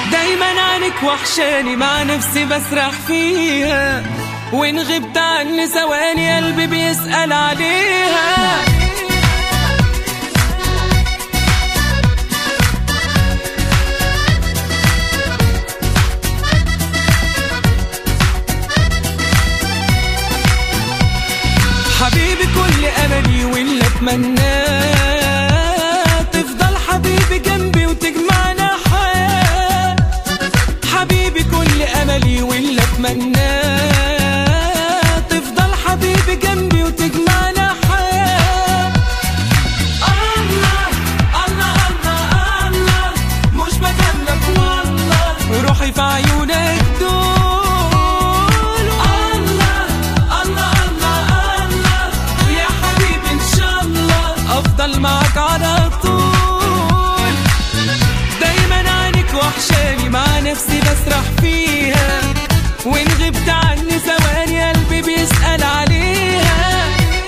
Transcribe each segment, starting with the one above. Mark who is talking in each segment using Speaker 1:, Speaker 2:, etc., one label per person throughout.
Speaker 1: دايما عنك وحشاني مع نفسي بسرح فيها وإن غبت عني ثواني قلبي بيسأل عليها حبيبي كل املي واللي اتمناه تفضل حبيبي جنبي وتجمعنا حياه حبيبي كل املي واللي اتمناه تفضل حبيبي جنبي وتجمعنا حياه الله الله الله الله مش بكلمك والله روحي في عيونك دول الله الله الله الله يا حبيبي ان شاء الله افضل معاك على طول دايما عنك وحشاني مع نفسي بسرح فيها وان غبت عني ثواني قلبي بيسأل عليها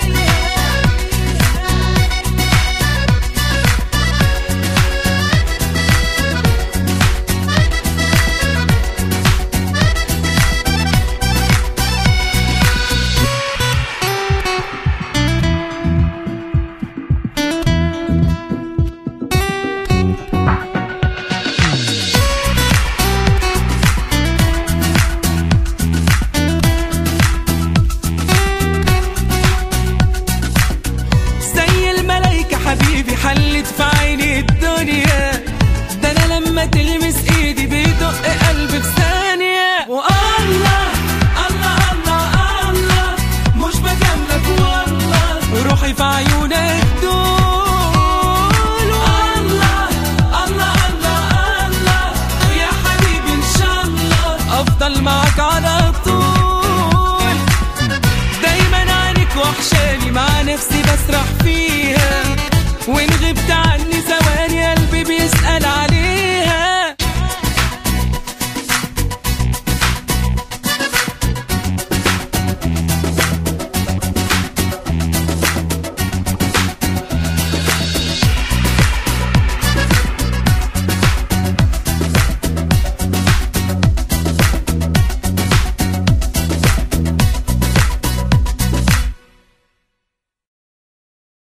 Speaker 1: زي الملايكة حبيبي حلت في عيني الدنيا ده انا لما تلمس ايدي بيدق